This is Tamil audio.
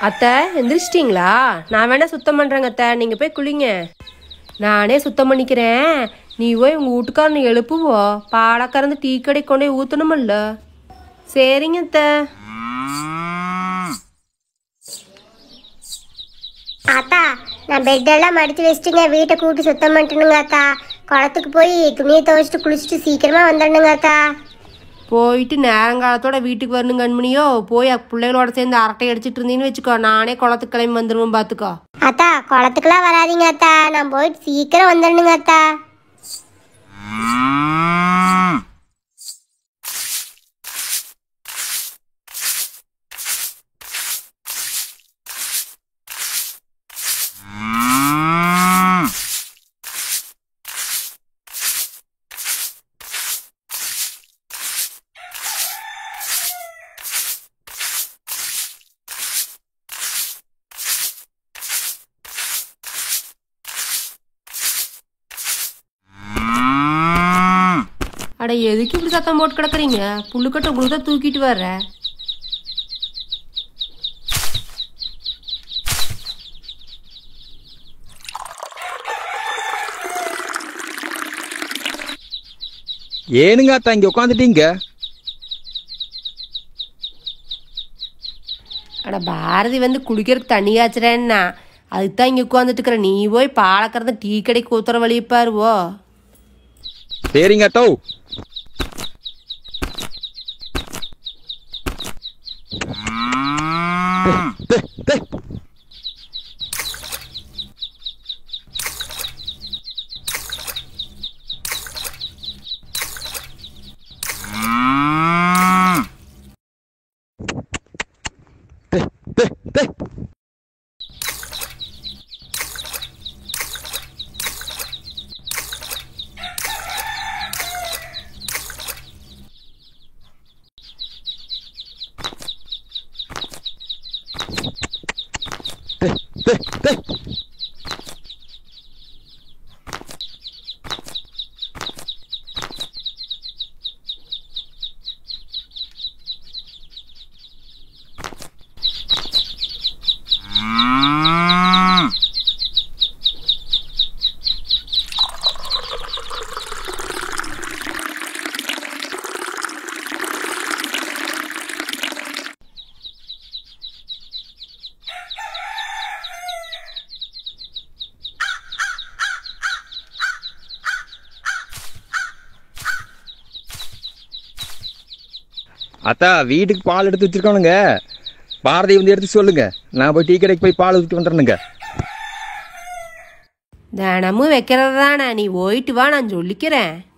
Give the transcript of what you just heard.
அத்தை எந்திரிச்சிட்டிங்களா நான் வேணா சுத்தம் பண்ணுறேங்க அத்தை நீங்கள் போய் குளிங்க நானே சுத்தம் பண்ணிக்கிறேன் நீ போய் உங்கள் வீட்டுக்காரனை எழுப்புவோ பாலை கறந்து டீ கடை கொண்டு போய் ஊற்றணுமில்ல சரிங்க அத்தை அத்தா நான் பெட்டெல்லாம் மடிச்சு வச்சுட்டுங்க வீட்டை கூட்டி சுத்தம் பண்ணிட்டுனுங்க அத்தா குளத்துக்கு போய் துணியை துவைச்சிட்டு குளிச்சுட்டு சீக்கிரமா வந்துடணுங்க அத்தா போயிட்டு நேரங்காலத்தோட வீட்டுக்கு வரணும் கண்மணியோ போய் அ- பிள்ளைகளோட சேர்ந்து அரட்டை அடிச்சிட்டு இருந்தீன்னு வச்சுக்கோ நானே குளத்துக்கு கிளம்பி வந்துடுவேன் பார்த்துக்கோ அத்தா குளத்துக்குலாம் வராதீங்க அத்தா நான் போயிட்டு சீக்கிரம் வந்துடணுங்க அத்தா அட எதுக்கு இப்படி சத்தம் போட்டு கிடக்குறீங்க புல்லுக்கட்டை உங்களுக்கு தான் தூக்கிட்டு வர்ற ஏனுங்க அத்தா இங்க உட்காந்துட்டீங்க அட பாரதி வந்து குளிக்கிறதுக்கு தண்ணி காய்ச்சறேன்னா அதுக்கு தான் இங்கே உட்காந்துட்டு இருக்கிற நீ போய் பாலை கறந்து டீ கடைக்கு ஊத்துற வழியை பாருவோ சரிங்க அத்தோ தே, தே. தே, தே, தே. தே, தே, தே. அத்தா வீட்டுக்கு பால் எடுத்து வச்சிருக்கானுங்க பாரதி வந்து எடுத்து சொல்லுங்க நான் போய் டீ கடைக்கு போய் பால் ஊற்றிட்டு வந்துடுறேனுங்க தினமும் வைக்கிறது தானே நீ போயிட்டு வா நான் சொல்லிக்கிறேன்